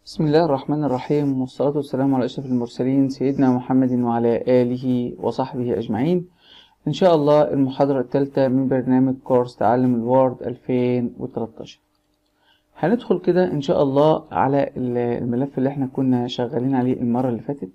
بسم الله الرحمن الرحيم والصلاة والسلام على أشرف المرسلين سيدنا محمد وعلى آله وصحبه أجمعين إن شاء الله المحاضرة الثالثة من برنامج كورس تعلم الوورد 2013 هندخل كده إن شاء الله على الملف اللي احنا كنا شغالين عليه المرة اللي فاتت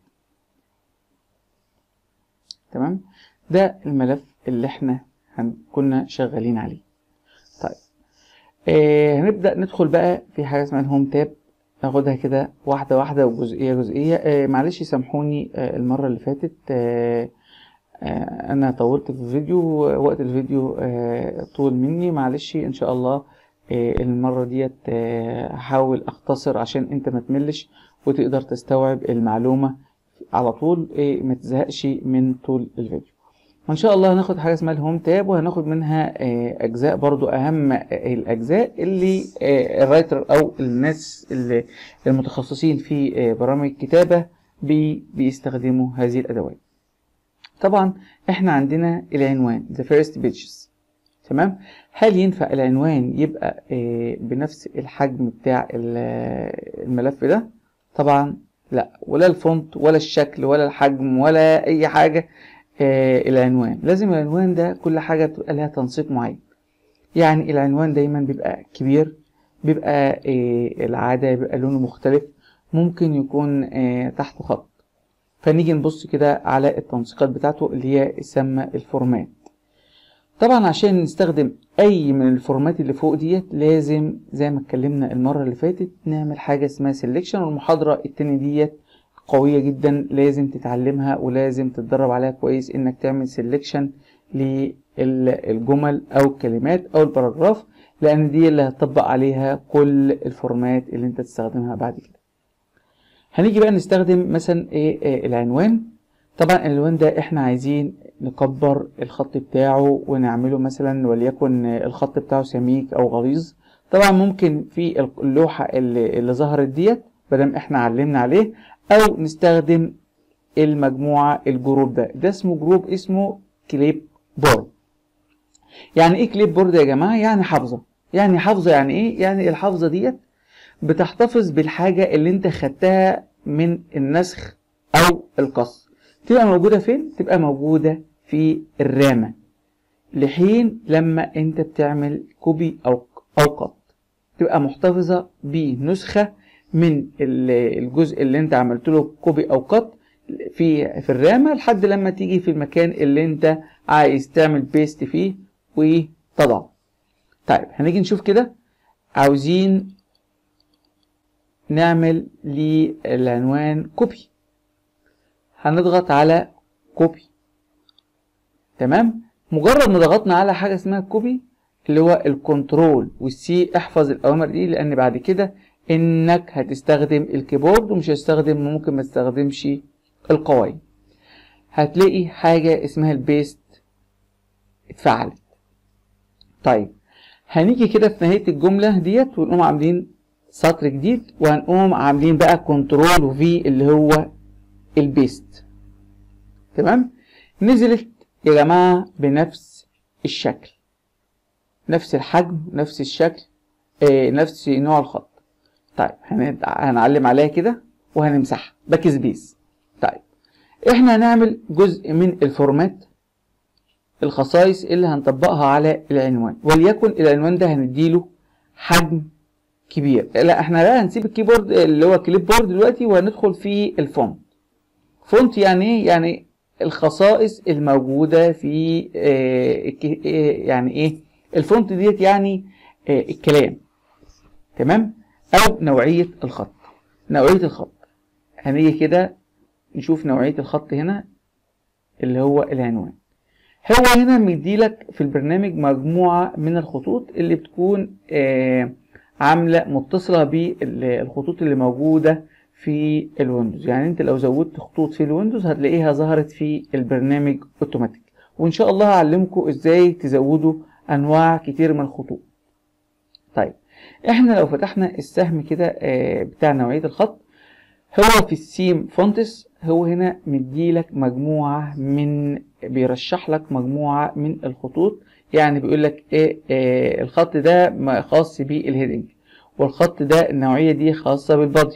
تمام ده الملف اللي احنا هن- كنا شغالين عليه طيب آه هنبدأ ندخل بقى في حاجة اسمها الهوم تاب ناخدها كده واحدة واحدة وجزئية جزئية آه معلش سامحوني آه المرة اللي فاتت آه آه أنا طولت في الفيديو وقت الفيديو آه طول مني معلش إن شاء الله آه المرة ديت آه هحاول أختصر عشان أنت ما تملش وتقدر تستوعب المعلومة على طول آه ما تزهقش من طول الفيديو وان شاء الله هناخد حاجه اسمها الهوم تاب وهناخد منها آه، اجزاء برضو اهم آه، الاجزاء اللي آه، الرايتر او الناس اللي المتخصصين في آه، برامج الكتابه بي بيستخدموا هذه الادوات طبعا احنا عندنا العنوان the first pages تمام هل ينفع العنوان يبقى آه، بنفس الحجم بتاع ال- الملف ده طبعا لا ولا الفونت ولا الشكل ولا الحجم ولا اي حاجه آه، العنوان لازم العنوان ده كل حاجة بتبقى لها تنسيق معين يعني العنوان دايما بيبقى كبير بيبقى آه، العادة بيبقى لونه مختلف ممكن يكون آه، تحته خط فنيجي نبص كده على التنسيقات بتاعته اللي هي اسمها الفورمات طبعا عشان نستخدم اي من الفورمات اللي فوق ديت لازم زي ما اتكلمنا المرة اللي فاتت نعمل حاجة اسمها سيلكشن والمحاضرة التانية ديت قوية جدا لازم تتعلمها ولازم تتدرب عليها كويس انك تعمل سيلكشن للجمل او الكلمات او الباراجراف لان دي اللي هتطبق عليها كل الفورمات اللي انت تستخدمها بعد كده هنيجي بقى نستخدم مثلا ايه إيه العنوان طبعا العنوان ده احنا عايزين نكبر الخط بتاعه ونعمله مثلا وليكن الخط بتاعه سميك او غليظ طبعا ممكن في اللوحة اللي, اللي ظهرت ديت مادام احنا علمنا عليه او نستخدم المجموعة الجروب ده ده اسمه جروب اسمه كليب بورد يعني ايه كليب بورد يا جماعة يعني حافظة يعني حافظة يعني ايه يعني الحافظة ديت بتحتفظ بالحاجة اللي انت خدتها من النسخ او القص تبقى موجودة فين تبقى موجودة في الرامة لحين لما انت بتعمل كوبي او او قط تبقى محتفظة بنسخة من ال- الجزء اللي انت عملت له كوبي او قط في في الرامه لحد لما تيجي في المكان اللي انت عايز تعمل بيست فيه وتضعه طيب هنيجي نشوف كده عاوزين نعمل للعنوان كوبي هنضغط على كوبي تمام مجرد ما ضغطنا على حاجه اسمها كوبي اللي هو الكنترول والسي احفظ الاوامر دي لان بعد كده انك هتستخدم الكيبورد ومش هتستخدم ممكن ما تستخدمش القوائم هتلاقي حاجة اسمها البيست اتفعلت طيب هنيجي كده في نهاية الجملة ديت ونقوم عاملين سطر جديد وهنقوم عاملين بقى كنترول وفي اللي هو البيست تمام نزلت يا جماعة بنفس الشكل نفس الحجم نفس الشكل آه نفس نوع الخط طيب هن- هنعلم عليها كده وهنمسحها باك سبيس طيب احنا هنعمل جزء من الفورمات الخصائص اللي هنطبقها على العنوان وليكن العنوان ده هنديله حجم كبير لا احنا بقى هنسيب الكيبورد اللي هو كليب بورد دلوقتي وهندخل في الفونت فونت يعني ايه يعني الخصائص الموجوده في آه الك- آه، يعني ايه الفونت ديت يعني آه الكلام تمام او نوعيه الخط نوعيه الخط هنيجي كده نشوف نوعيه الخط هنا اللي هو العنوان هو هنا مديلك في البرنامج مجموعه من الخطوط اللي بتكون آه عامله متصله بالخطوط اللي موجوده في الويندوز يعني انت لو زودت خطوط في الويندوز هتلاقيها ظهرت في البرنامج اوتوماتيك وان شاء الله هعلمكم ازاي تزودوا انواع كتير من الخطوط طيب احنا لو فتحنا السهم كده آه، بتاع نوعية الخط هو في السيم فونتس هو هنا مديلك مجموعة من بيرشح لك مجموعة من الخطوط يعني بيقول لك ايه آه الخط ده ما خاص بالهيدنج والخط ده النوعية دي خاصة بالبادي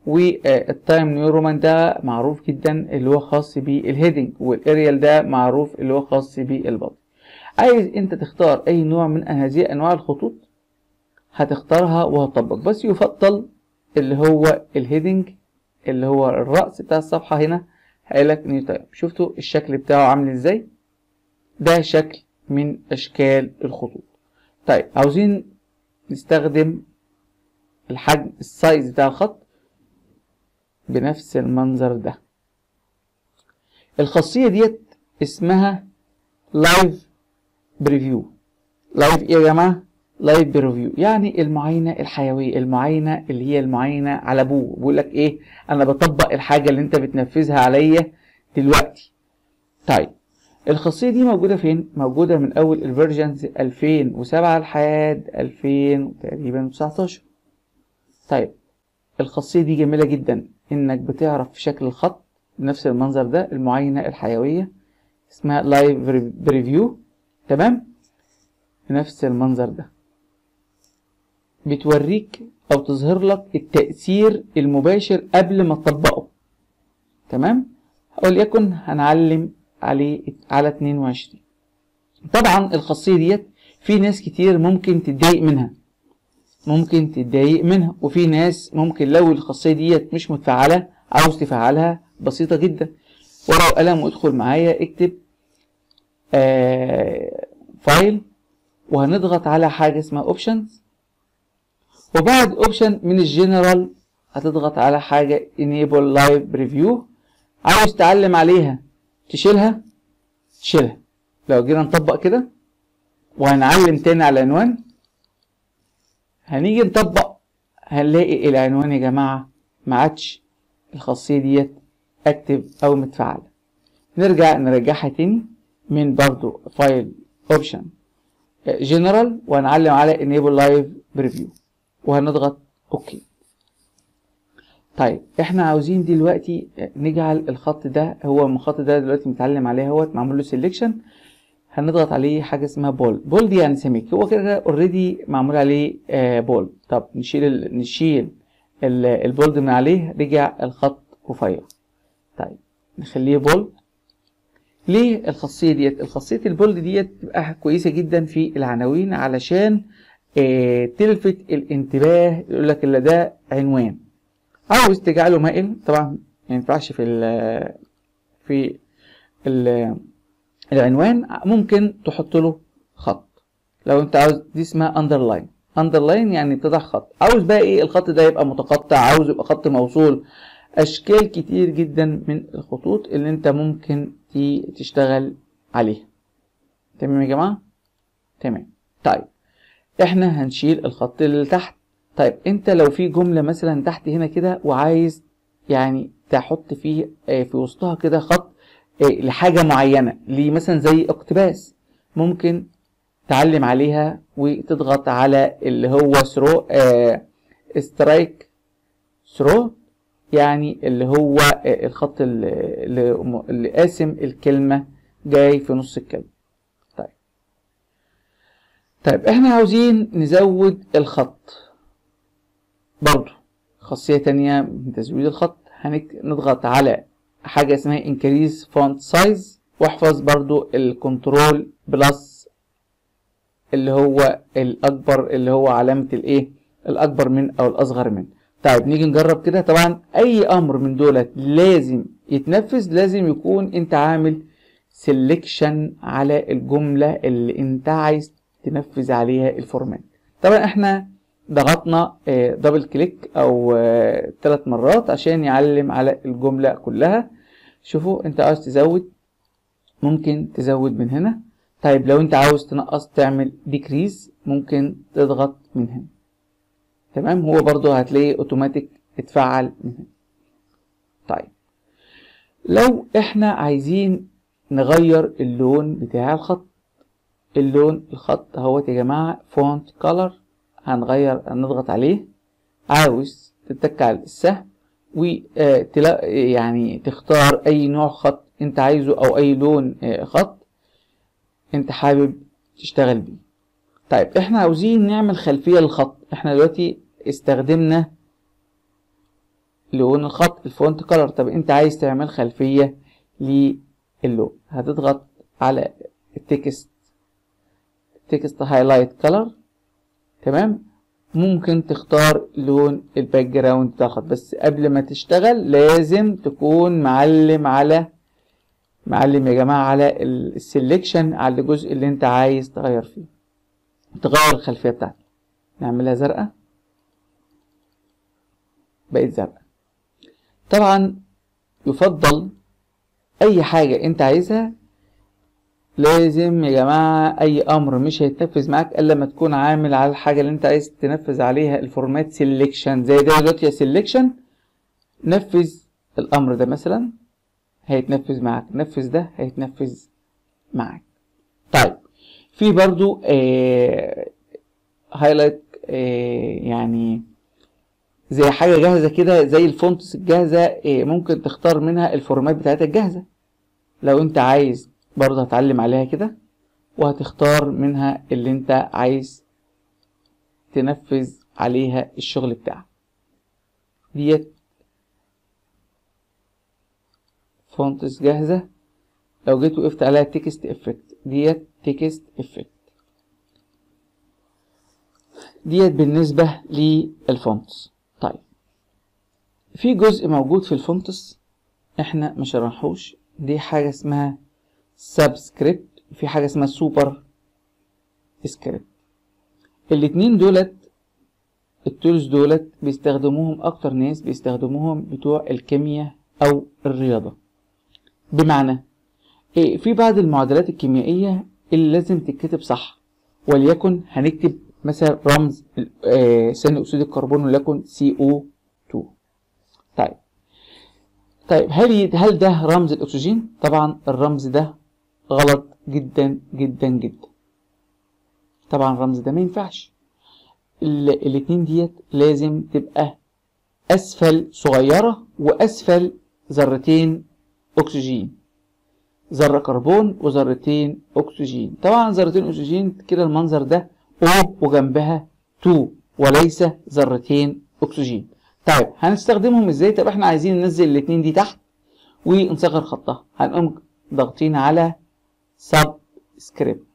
والتايم نيورومان ده معروف جدا اللي هو خاص بالهيدنج والاريال ده معروف اللي هو خاص بالبطن عايز انت تختار اي نوع من هذه انواع الخطوط هتختارها وهتطبق بس يفضل اللي هو الهيدنج اللي هو الرأس بتاع الصفحة هنا هيقولك نيو تايم شفتوا الشكل بتاعه عامل ازاي ده شكل من اشكال الخطوط طيب عاوزين نستخدم الحجم السايز بتاع الخط بنفس المنظر ده الخاصية ديت اسمها لايف بريفيو لايف ايه يا جماعة لايف بريفيو يعني المعاينة الحيوية المعاينة اللي هي المعاينة على ابوه بيقول لك ايه انا بطبق الحاجة اللي انت بتنفذها عليا دلوقتي طيب الخاصية دي موجودة فين؟ موجودة من أول الفيرجنز 2007 لحد 2000 تقريبا 19 طيب الخاصية دي جميلة جدا إنك بتعرف في شكل الخط بنفس المنظر ده المعاينة الحيوية اسمها لايف بريفيو تمام؟ بنفس المنظر ده بتوريك أو تظهر لك التأثير المباشر قبل ما تطبقه تمام؟ وليكن هنعلم عليه على 22 طبعا الخاصية ديت في ناس كتير ممكن تتضايق منها ممكن تتضايق منها وفي ناس ممكن لو الخاصية ديت مش متفعلة عاوز تفعلها بسيطة جدا ورقة وقلم وادخل معايا اكتب آه فايل وهنضغط على حاجة اسمها اوبشنز وبعد اوبشن من الجنرال هتضغط على حاجة enable live preview عاوز تعلم عليها تشيلها تشيلها لو جينا نطبق كده وهنعلم تاني على العنوان هنيجي نطبق هنلاقي العنوان يا جماعة ما عادش الخاصية ديت اكتف او متفعلة نرجع نرجعها تاني من برضو فايل اوبشن جنرال وهنعلم على enable live preview وهنضغط اوكي طيب احنا عاوزين دلوقتي نجعل الخط ده هو الخط ده دلوقتي متعلم عليه اهوت معمول له سيلكشن هنضغط عليه حاجه اسمها بول بول دي يعني سميك هو كده اوريدي معمول عليه آه بول طب نشيل ال... نشيل ال... البولد من عليه رجع الخط رفيع طيب نخليه بولد ليه الخاصيه ديت الخاصيه البولد ديت تبقى كويسه جدا في العناوين علشان آه تلفت الانتباه يقول لك اللي ده عنوان عاوز تجعله مائل طبعا ما ينفعش في ال في ال العنوان ممكن تحط له خط لو انت عاوز دي اسمها اندرلاين اندرلاين يعني تضع خط عاوز بقى ايه الخط ده يبقى متقطع عاوز يبقى خط موصول اشكال كتير جدا من الخطوط اللي انت ممكن تشتغل عليها تمام يا جماعه تمام طيب احنا هنشيل الخط اللي تحت طيب انت لو في جملة مثلا تحت هنا كده وعايز يعني تحط فيه في وسطها كده خط لحاجة معينة ليه مثلا زي اقتباس ممكن تعلم عليها وتضغط على اللي هو ثرو سترايك ثرو يعني اللي هو الخط اللي, اللي قاسم الكلمة جاي في نص الكلمة طيب طيب احنا عاوزين نزود الخط برضو خاصية تانية من تزويد الخط هنضغط على حاجة اسمها increase font size واحفظ برضو الكنترول بلس اللي هو الأكبر اللي هو علامة الايه الأكبر من أو الأصغر من طيب نيجي نجرب كده طبعا أي أمر من دولت لازم يتنفذ لازم يكون أنت عامل سيلكشن على الجملة اللي أنت عايز تنفذ عليها الفورمات طبعا احنا ضغطنا دبل كليك او ثلاث مرات عشان يعلم على الجملة كلها شوفوا انت عاوز تزود ممكن تزود من هنا طيب لو انت عاوز تنقص تعمل ديكريز ممكن تضغط من هنا تمام هو برضو هتلاقي اوتوماتيك اتفعل من هنا طيب لو احنا عايزين نغير اللون بتاع الخط اللون الخط اهوت يا جماعة فونت كولر هنغير هنضغط عليه عاوز تتك على السهم وتلا يعني تختار اي نوع خط انت عايزه او اي لون خط انت حابب تشتغل بيه طيب احنا عاوزين نعمل خلفية للخط احنا دلوقتي استخدمنا لون الخط الفونت كلر طب انت عايز تعمل خلفية للون هتضغط على التكست تكست هايلايت كلر تمام ممكن تختار لون الباك جراوند بتاع الخط بس قبل ما تشتغل لازم تكون معلم على معلم يا جماعة على السلكشن على الجزء اللي انت عايز تغير فيه تغير الخلفية بتاعتك نعملها زرقاء بقت زرقاء طبعا يفضل اي حاجة انت عايزها لازم يا جماعة اي امر مش هيتنفذ معاك الا لما تكون عامل على الحاجة اللي انت عايز تنفذ عليها الفورمات سيلكشن زي ده دلوقتي سيلكشن نفذ الامر ده مثلا هيتنفذ معاك نفذ ده هيتنفذ معاك طيب في برضو آه هايلايت آه يعني زي حاجة جاهزة كده زي الفونتس الجاهزة آه ممكن تختار منها الفورمات بتاعتها الجاهزة لو انت عايز برضه هتعلم عليها كده وهتختار منها اللي انت عايز تنفذ عليها الشغل بتاعك ديت فونتس جاهزة لو جيت وقفت عليها تكست افكت ديت تكست افكت ديت بالنسبة للفونتس طيب في جزء موجود في الفونتس احنا ما شرحوش دي حاجة اسمها سبسكريبت في حاجة اسمها سوبر سكريبت الاتنين دولت التولز دولت بيستخدموهم اكتر ناس بيستخدموهم بتوع الكيمياء او الرياضة بمعنى إيه في بعض المعادلات الكيميائية اللي لازم تتكتب صح وليكن هنكتب مثلا رمز آه ثاني اكسيد الكربون وليكن CO2 طيب طيب هل هل ده رمز الاكسجين طبعا الرمز ده غلط جدا جدا جدا طبعا الرمز ده ما ينفعش الاتنين ديت لازم تبقى اسفل صغيرة واسفل ذرتين اكسجين ذرة كربون وذرتين اكسجين طبعا ذرتين اكسجين كده المنظر ده او وجنبها 2 وليس ذرتين اكسجين طيب هنستخدمهم ازاي طب احنا عايزين ننزل الاتنين دي تحت ونصغر خطها هنقوم ضاغطين على سب سكريبت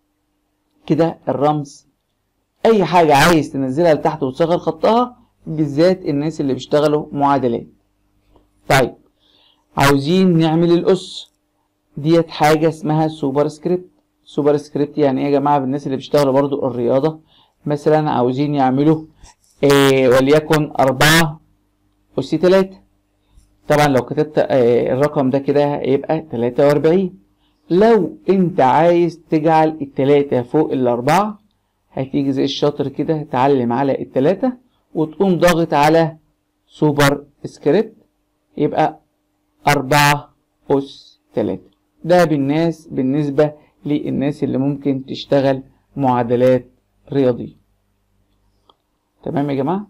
كده الرمز اي حاجة عايز تنزلها لتحت وتصغر خطها بالذات الناس اللي بيشتغلوا معادلات طيب عاوزين نعمل الأس ديت حاجة اسمها سوبر سكريبت سوبر سكريبت يعني ايه يا جماعة بالناس اللي بيشتغلوا برضو الرياضة مثلا عاوزين يعملوا إيه وليكن أربعة أس تلاتة طبعا لو كتبت إيه الرقم ده كده هيبقى تلاتة وأربعين لو انت عايز تجعل التلاتة فوق الأربعة هتيجي زي الشاطر كده تعلم على التلاتة وتقوم ضاغط على سوبر سكريبت يبقى أربعة أس تلاتة ده بالناس بالنسبة للناس اللي ممكن تشتغل معادلات رياضية تمام يا جماعة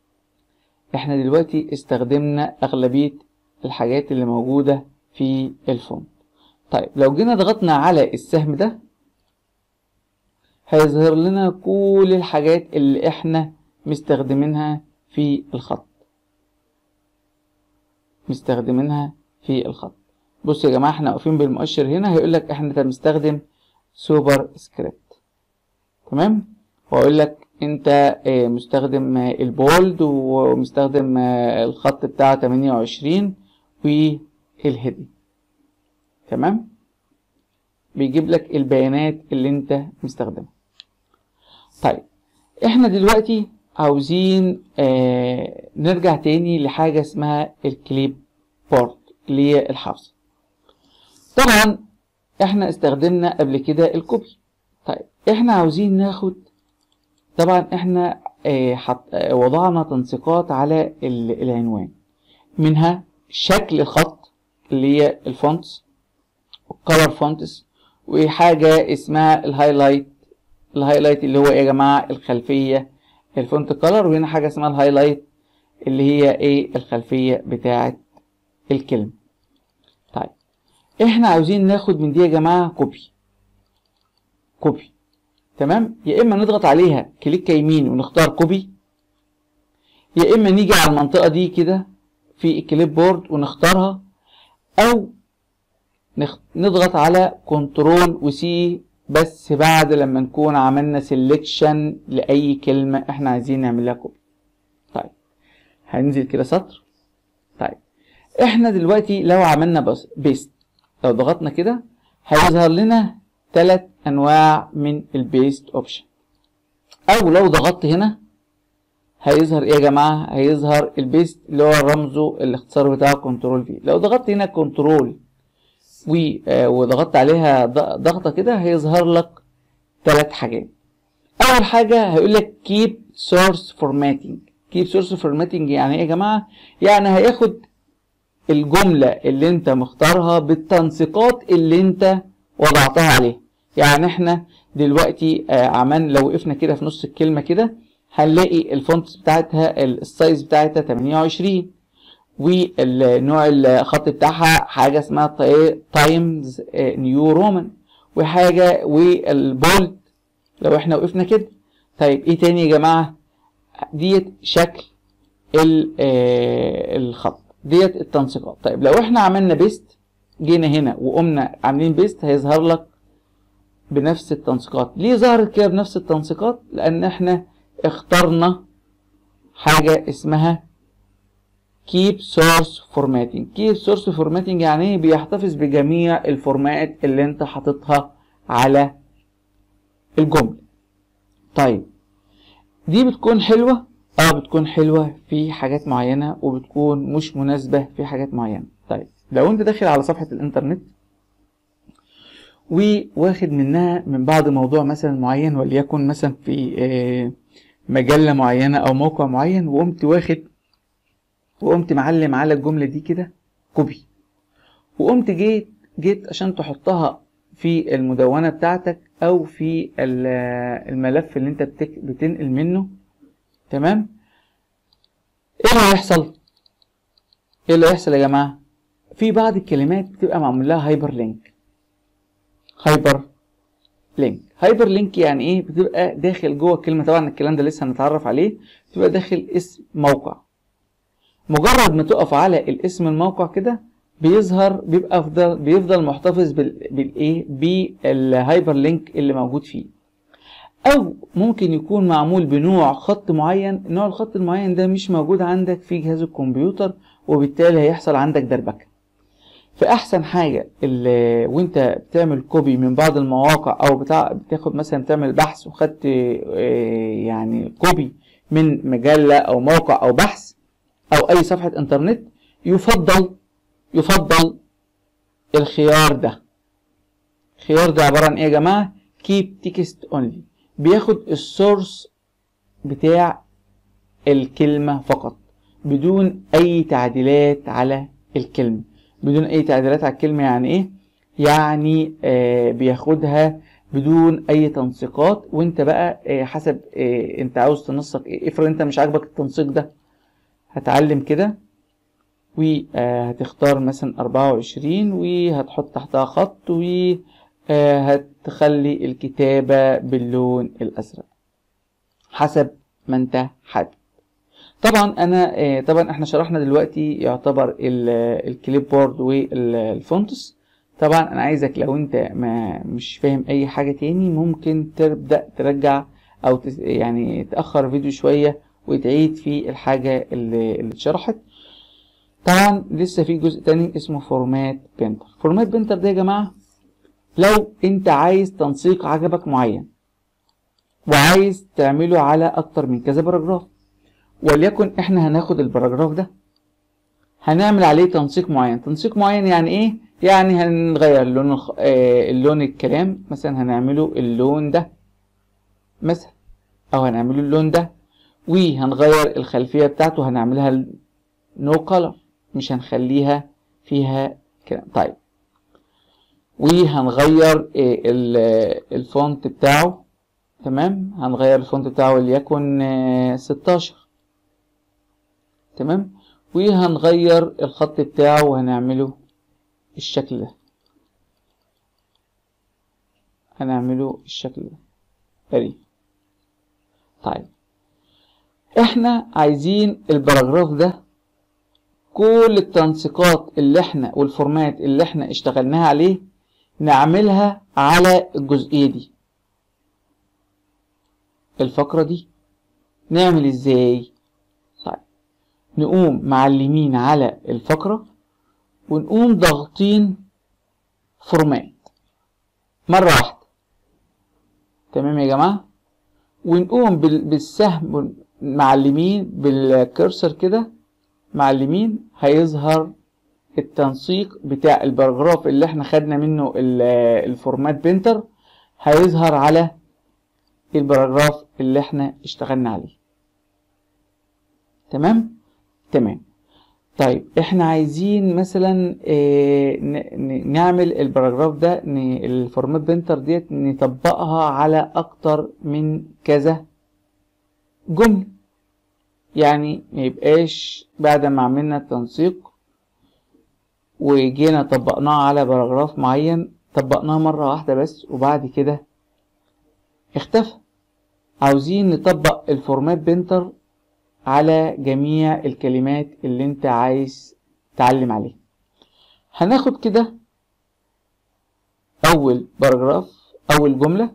احنا دلوقتي استخدمنا أغلبية الحاجات اللي موجودة في الفونت طيب لو جينا ضغطنا على السهم ده هيظهر لنا كل الحاجات اللي احنا مستخدمينها في الخط مستخدمينها في الخط بص يا جماعه احنا واقفين بالمؤشر هنا هيقول لك احنا بنستخدم سوبر سكريبت تمام واقول لك انت مستخدم البولد ومستخدم الخط بتاع 28 والهيدي تمام بيجيب لك البيانات اللي انت مستخدمها طيب احنا دلوقتي عاوزين آه نرجع تاني لحاجة اسمها الكليب بورد اللي هي الحفظ طبعا احنا استخدمنا قبل كده الكوبي طيب احنا عاوزين ناخد طبعا احنا آه حط آه وضعنا تنسيقات على العنوان منها شكل الخط اللي هي الفونتس والكولر فونتس وحاجة اسمها الهايلايت الهايلايت اللي هو يا جماعة الخلفية الفونت كولر وهنا حاجة اسمها الهايلايت اللي هي ايه الخلفية بتاعة الكلمة طيب احنا عاوزين ناخد من دي يا جماعة كوبي كوبي تمام يا اما نضغط عليها كليك يمين ونختار كوبي يا اما نيجي على المنطقة دي كده في الكليب بورد ونختارها او نخ... نضغط على كنترول وسي بس بعد لما نكون عملنا سيلكشن لاي كلمة احنا عايزين نعملها كوبي طيب هننزل كده سطر طيب احنا دلوقتي لو عملنا بس بيست لو ضغطنا كده هيظهر لنا ثلاث انواع من البيست اوبشن او لو ضغطت هنا هيظهر ايه يا جماعه هيظهر البيست اللي هو رمزه الاختصار بتاعه كنترول في لو ضغطت هنا كنترول وضغطت عليها ضغطه كده هيظهر لك ثلاث حاجات اول حاجه هيقول لك كيب سورس فورماتنج كيب سورس فورماتنج يعني ايه يا جماعه يعني هياخد الجمله اللي انت مختارها بالتنسيقات اللي انت وضعتها عليه يعني احنا دلوقتي عمل لو وقفنا كده في نص الكلمه كده هنلاقي الفونت بتاعتها السايز بتاعتها 28 والنوع الخط بتاعها حاجه اسمها تايمز نيو رومان وحاجه والبولد لو احنا وقفنا كده طيب ايه تاني يا جماعه ديت شكل الخط ديت التنسيقات طيب لو احنا عملنا بيست جينا هنا وقمنا عاملين بيست هيظهر لك بنفس التنسيقات ليه ظهرت كده بنفس التنسيقات لان احنا اخترنا حاجه اسمها keep source formatting keep source formatting يعني ايه بيحتفظ بجميع الفورمات اللي انت حاططها على الجمله طيب دي بتكون حلوه اه بتكون حلوه في حاجات معينه وبتكون مش مناسبه في حاجات معينه طيب لو انت داخل على صفحه الانترنت وواخد منها من بعض موضوع مثلا معين وليكن مثلا في آه مجله معينه او موقع معين وقمت واخد وقمت معلم على الجملة دي كده كوبي وقمت جيت جيت عشان تحطها في المدونة بتاعتك أو في الملف اللي أنت بتك بتنقل منه تمام إيه اللي هيحصل؟ إيه اللي هيحصل يا جماعة؟ في بعض الكلمات بتبقى معمول لها هايبر لينك هايبر لينك هايبر لينك يعني ايه بتبقى داخل جوه الكلمه طبعا الكلام ده لسه هنتعرف عليه بتبقى داخل اسم موقع مجرد ما تقف على الاسم الموقع كده بيظهر بيبقى افضل بيفضل محتفظ بال بالايه بالهايبر لينك اللي موجود فيه او ممكن يكون معمول بنوع خط معين نوع الخط المعين ده مش موجود عندك في جهاز الكمبيوتر وبالتالي هيحصل عندك دربكه فاحسن حاجه اللي وانت بتعمل كوبي من بعض المواقع او بتاع بتاخد مثلا تعمل بحث وخدت يعني كوبي من مجله او موقع او بحث او اي صفحه انترنت يفضل يفضل الخيار ده الخيار ده عباره عن ايه يا جماعه keep text only بياخد السورس بتاع الكلمه فقط بدون اي تعديلات على الكلمه بدون اي تعديلات على الكلمه يعني ايه يعني آه بياخدها بدون اي تنسيقات وانت بقى آه حسب آه انت عاوز تنسق ايه افرض انت مش عاجبك التنسيق ده هتعلم كده وهتختار مثلا أربعة وعشرين وهتحط تحتها خط وهتخلي الكتابة باللون الأزرق حسب ما انت حابب طبعا انا طبعا احنا شرحنا دلوقتي يعتبر الكليب بورد والفونتس طبعا انا عايزك لو انت ما مش فاهم اي حاجة تاني ممكن تبدأ ترجع او يعني تأخر فيديو شوية وتعيد في الحاجة اللي, اللي اتشرحت طبعا لسه في جزء تاني اسمه فورمات بنتر فورمات بنتر ده يا جماعة لو انت عايز تنسيق عجبك معين وعايز تعمله على اكتر من كذا باراجراف وليكن احنا هناخد الباراجراف ده هنعمل عليه تنسيق معين تنسيق معين يعني ايه يعني هنغير لون الخ... آه اللون الكلام مثلا هنعمله اللون ده مثلا او هنعمله اللون ده وهنغير الخلفية بتاعته هنعملها نو no color مش هنخليها فيها كلام طيب وهنغير الفونت بتاعه تمام هنغير الفونت بتاعه وليكن 16 تمام وهنغير الخط بتاعه وهنعمله الشكل ده هنعمله الشكل ده قريب طيب احنا عايزين الباراجراف ده كل التنسيقات اللي احنا والفورمات اللي احنا اشتغلناها عليه نعملها على الجزئية دي الفقرة دي نعمل ازاي طيب نقوم معلمين على الفقرة ونقوم ضاغطين فورمات مرة واحدة تمام يا جماعة ونقوم بالسهم معلمين بالكرسر كده معلمين هيظهر التنسيق بتاع الباراجراف اللي احنا خدنا منه الفورمات بينتر هيظهر على الباراجراف اللي احنا اشتغلنا عليه تمام تمام طيب احنا عايزين مثلا اه نعمل الباراجراف ده الفورمات بينتر ديت نطبقها على اكتر من كذا جملة يعني ميبقاش بعد ما عملنا التنسيق وجينا طبقناه على باراجراف معين طبقناه مرة واحدة بس وبعد كده اختفى عاوزين نطبق الفورمات بينتر على جميع الكلمات اللي انت عايز تعلم عليها هناخد كده اول باراجراف اول جملة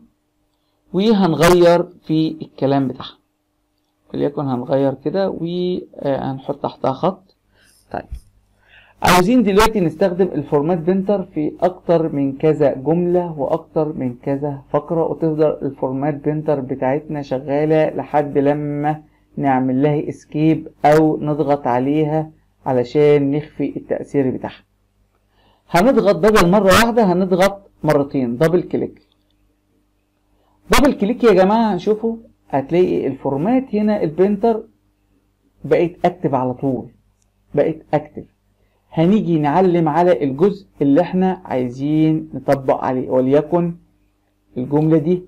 وهنغير في الكلام بتاعها وليكن هنغير كده وهنحط تحتها خط طيب عاوزين دلوقتي نستخدم الفورمات بنتر في اكتر من كذا جملة واكتر من كذا فقرة وتفضل الفورمات بنتر بتاعتنا شغالة لحد لما نعمل لها اسكيب او نضغط عليها علشان نخفي التأثير بتاعها هنضغط بدل مرة واحدة هنضغط مرتين دبل كليك دبل كليك يا جماعة شوفوا هتلاقي الفورمات هنا البرينتر بقت اكتف على طول بقت اكتف هنيجي نعلم على الجزء اللي احنا عايزين نطبق عليه وليكن الجملة دي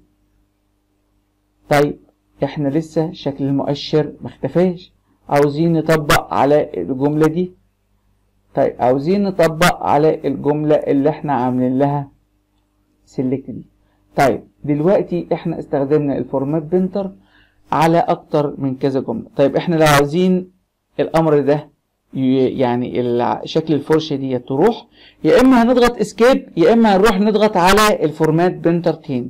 طيب احنا لسه شكل المؤشر مختفاش عاوزين نطبق على الجملة دي طيب عاوزين نطبق على الجملة اللي احنا عاملين لها سيلكت دي طيب دلوقتي احنا استخدمنا الفورمات بنتر على اكتر من كذا جملة طيب احنا لو عاوزين الامر ده يعني شكل الفرشة دي تروح يا اما هنضغط اسكيب يا اما هنروح نضغط على الفورمات بنتر تاني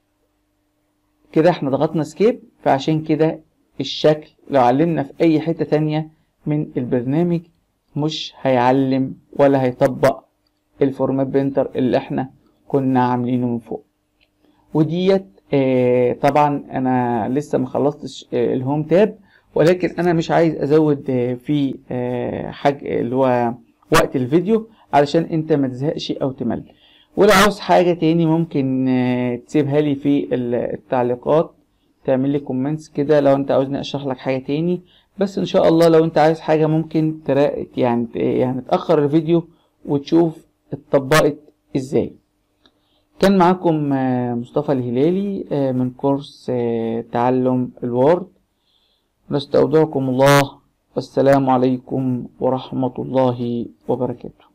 كده احنا ضغطنا اسكيب فعشان كده الشكل لو علمنا في اي حتة تانية من البرنامج مش هيعلم ولا هيطبق الفورمات بنتر اللي احنا كنا عاملينه من فوق وديت آه طبعا انا لسه ما خلصتش آه الهوم تاب ولكن انا مش عايز ازود آه في حاجة اللي هو وقت الفيديو علشان انت ما تزهقش او تمل ولو عاوز حاجة تاني ممكن تسيبها لي في التعليقات تعمل لي كومنتس كده لو انت عاوزني اشرح لك حاجة تاني بس ان شاء الله لو انت عايز حاجة ممكن تراقب يعني يعني تأخر الفيديو وتشوف اتطبقت ازاي كان معاكم مصطفى الهلالي من كورس تعلم الوورد نستودعكم الله والسلام عليكم ورحمة الله وبركاته